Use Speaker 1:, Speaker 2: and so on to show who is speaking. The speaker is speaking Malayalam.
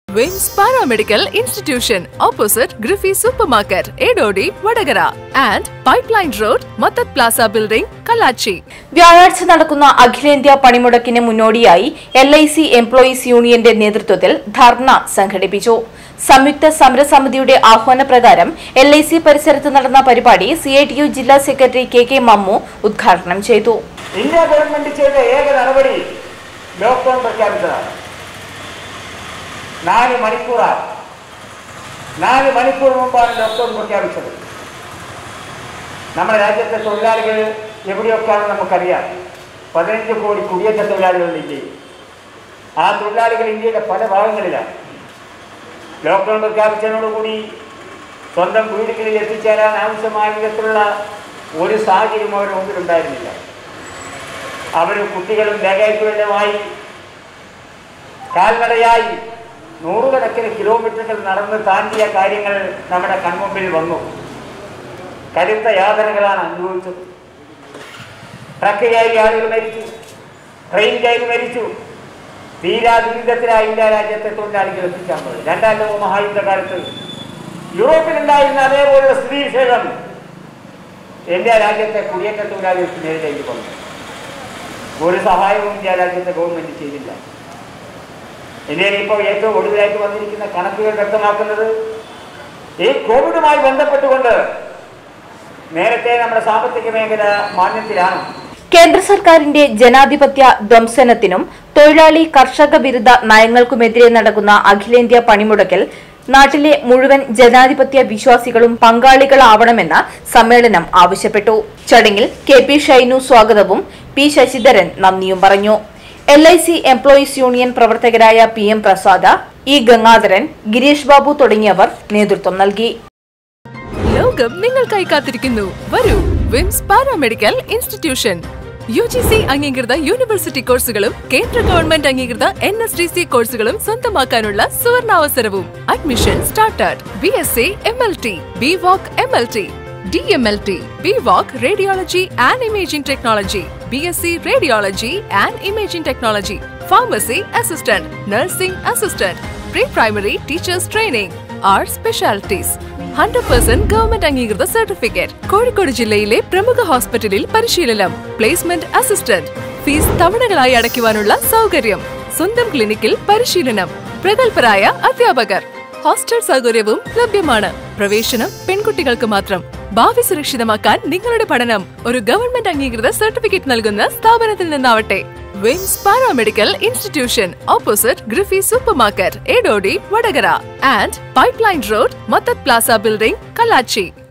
Speaker 1: വിംസ് paramedical institution opposite Griffy supermarket Edodi Vadakara and pipeline road Mathath plaza building Kallachi
Speaker 2: വ്യാഴാഴ്ച നടക്കുന്ന അഖിലേന്ത്യാ പണിമുടക്കിന് മുന്നോടിയായി എൽ ഐ സി എംപ്ലോയീസ് യൂണിയന്റെ നേതൃത്വത്തിൽ ധർണ സംഘടിപ്പിച്ചു സംയുക്ത സമരസമിതിയുടെ ആഹ്വാനപ്രകാരം എൽ ഐ സി പരിസരത്ത് നടന്ന പരിപാടി സി ഐ ടി യു ജില്ലാ സെക്രട്ടറി കെ കെ മമ്മു ഉദ്ഘാടനം ചെയ്തു
Speaker 3: ഇന്ത്യ ഗവൺമെന്റ് ചെയ്ത ഏക നടപടി ലോക്ക്ഡൌൺ പ്രഖ്യാപിച്ചതാണ് നാല് മണിക്കൂറാണ് നാല് മണിക്കൂർ മുമ്പാണ് ലോക്ക്ഡൌൺ പ്രഖ്യാപിച്ചത് നമ്മുടെ രാജ്യത്തെ തൊഴിലാളികൾ എവിടെയൊക്കെയാണെന്ന് നമുക്കറിയാം പതിനഞ്ച് കോടി കുടിയേറ്റ തൊഴിലാളികളുണ്ട് ഇന്ത്യയിൽ ആ തൊഴിലാളികൾ ഇന്ത്യയുടെ പല ഭാഗങ്ങളിലാണ് ലോക്ക്ഡൌൺ പ്രഖ്യാപിച്ചതിനോടുകൂടി സ്വന്തം വീടുകളിൽ എത്തിച്ചേരാൻ ആവശ്യമായ വിധത്തിലുള്ള ഒരു സാഹചര്യം അവരുടെ മുമ്പിലുണ്ടായിരുന്നില്ല അവർ കുട്ടികളും ലഗേജുകളുമായി കാൽനടയായി നൂറുകണക്കിന് കിലോമീറ്ററുകൾ നടന്ന് താണ്ടിയ കാര്യങ്ങൾ നമ്മുടെ കൺമുമ്പിൽ വന്നു കടുത്ത യാതനകളാണ് അനുഭവിച്ചത് ട്രക്ക് കയറി ആളുകൾ മരിച്ചു ട്രെയിൻ കയറി മരിച്ചു തീരാ ദുരിതത്തിലായി ഇന്ത്യ രാജ്യത്തെ തൊഴിലാളികൾ എത്തിക്കാൻ പോയി രണ്ടാം ലോക മഹായുദ്ധകാലത്ത് യൂറോപ്പിലുണ്ടായിരുന്ന അതേപോലുള്ള സ്ഥിതിവിശേഷം ഇന്ത്യ രാജ്യത്തെ കുടിയേറ്റ തൊഴിലാളികൾക്ക് നേരിടേണ്ടി വന്നു ഒരു സഹായവും ഇന്ത്യ രാജ്യത്തെ ഗവൺമെന്റ് ചെയ്തില്ല ഇന്ത്യയിൽ ഇപ്പോൾ ഏറ്റവും ഒടുവിലായിട്ട് വന്നിരിക്കുന്ന കണക്കുകൾ വ്യക്തമാക്കുന്നത് ഈ കോവിഡുമായി ബന്ധപ്പെട്ടുകൊണ്ട് നേരത്തെ നമ്മുടെ സാമ്പത്തിക മേഖല മാന്യത്തിലാണ്
Speaker 2: കേന്ദ്ര സർക്കാരിന്റെ ജനാധിപത്യ ധ്വംസനത്തിനും തൊഴിലാളി കർഷക വിരുദ്ധ നയങ്ങൾക്കുമെതിരെ നടക്കുന്ന അഖിലേന്ത്യാ പണിമുടക്കിൽ നാട്ടിലെ മുഴുവൻ ജനാധിപത്യ വിശ്വാസികളും പങ്കാളികളാവണമെന്ന് സമ്മേളനം ആവശ്യപ്പെട്ടു ചടങ്ങിൽ കെ പി ഷൈനു സ്വാഗതവും പി ശശിധരൻ നന്ദിയും പറഞ്ഞു L I C employees union പ്രവർത്തകരായ P M Prasada E Gangadharan Girish Babu തുടങ്ങിയവർ നേതൃത്വം നൽകി
Speaker 1: ലോകം നിങ്ങൾക്കായി കാത്തിരിക്കുന്നു വരൂ വിംസ് paramedical institution U G C അംഗീകൃത യൂണിവേഴ്സിറ്റി കോഴ്സുകളും കേന്ദ്ര ഗവൺമെന്റ് അംഗീകൃത എൻ എസ് ഡി സി കോഴ്സുകളും സ്വന്തമാക്കാനുള്ള സുവർണാവസരവും admission started B S C M L T B voc M L T D M L T B voc radiology and imaging technology B S C radiology and imaging technology pharmacy assistant nursing assistant pre primary teachers training are specialities hundred percent government അംഗീകൃത സർട്ടിഫിക്കറ്റ് കോഴിക്കോട് ജില്ലയിലെ പ്രമുഖ ഹോസ്പിറ്റലിൽ പരിശീലനം പ്ലേസ്മെന്റ് അസിസ്റ്റന്റ് ഫീസ് തവണകളായി അടയ്ക്കുവാനുള്ള സൗകര്യം സ്വന്തം ക്ലിനിക്കിൽ പരിശീലനം പ്രഗത്ഭരായ അധ്യാപകർ ഹോസ്റ്റൽ സൗകര്യവും ലഭ്യമാണ് പ്രവേശനം പെൺകുട്ടികൾക്ക് മാത്രം ഭാവി സുരക്ഷിതമാക്കാൻ നിങ്ങളുടെ പഠനം ഒരു ഗവൺമെന്റ് അംഗീകൃത സർട്ടിഫിക്കറ്റ് നൽകുന്ന സ്ഥാപനത്തിൽ നിന്നാവട്ടെ വിംസ് paramedical institution opposite Griffy supermarket Edodi Vadakara and pipeline road Mathath plaza building Kallachi